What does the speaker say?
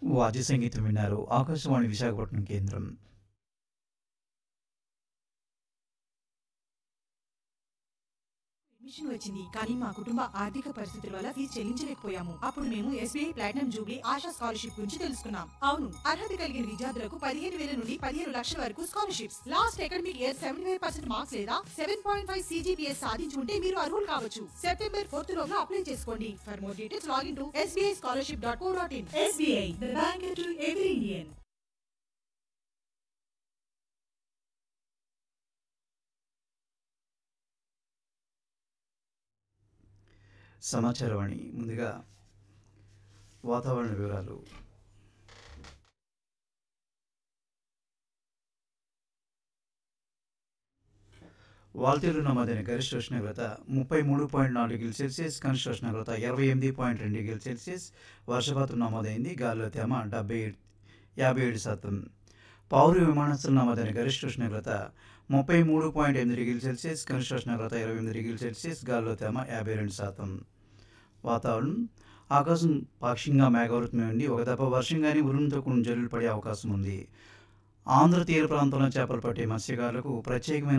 వాద్య సంగీతం విన్నారు ఆకాశవాణి విశాఖపట్నం కేంద్రం అడ్మిషన్ వచ్చింది కానీ మా కుటుంబ ఆర్థిక పరిస్థితుల వల్ల ఫీజు చెల్లించలేకపోయాము అప్పుడు మేము SBI platinum jubilee Asha scholarship గురించి తెలుసుకున్నాం అవును అర్హత కలిగిన విద్యార్థులకు పదిహేను వేల నుండి పదిహేను లక్షల వరకు scholarships last academic year seventy five percent marks లేదా సెవెన్ పాయింట్ ఫైవ్ సీజీపీఎస్ సాధించి ఉంటే మీరు అర్హులు కావచ్చు సెప్టెంబర్ ఫోర్త్ లోగా అప్లై చేసుకోండి for more details login to SBI scholarship dot co dot in SBI the bank to every Indian సమాచారవాణి ముందుగా వాతావరణ వివరాలు వాల్తీరు నమోదైన గరిష్ట ఉష్ణోగ్రత ముప్పై మూడు పాయింట్ నాలుగు డిగ్రీల సెల్సియస్ కనిష్ట ఉష్ణోగ్రత ఇరవై ఎనిమిది పాయింట్ రెండు డిగ్రీల సెల్సియస్ వర్షపాతం నమోదైంది గాలిలో తేమ డెబ్బై యాభై ఏడు శాతం పౌరు విమానాశ్రయం నమోదైన గరిష్ట ఉష్ణోగ్రత ముప్పై మూడు పాయింట్ ఎనిమిది డిగ్రీల సెల్సియస్ కనిష్ట ఉష్ణోగ్రత ఇరవై ఎనిమిది డిగ్రీల సెల్సియస్ గాలిలో తేమ యాభై రెండు శాతం వాతావరణం ఆకాశం పాక్షికంగా మేఘావృతమై ఉండి ఒక దెబ్బ వర్షం కానీ ఉరుముతో కూడిన జల్లులు పడే అవకాశం ఉంది ఆంధ్ర తీర ప్రాంతంలో చేపలు పట్టే మత్స్యకారులకు ప్రత్యేకమైన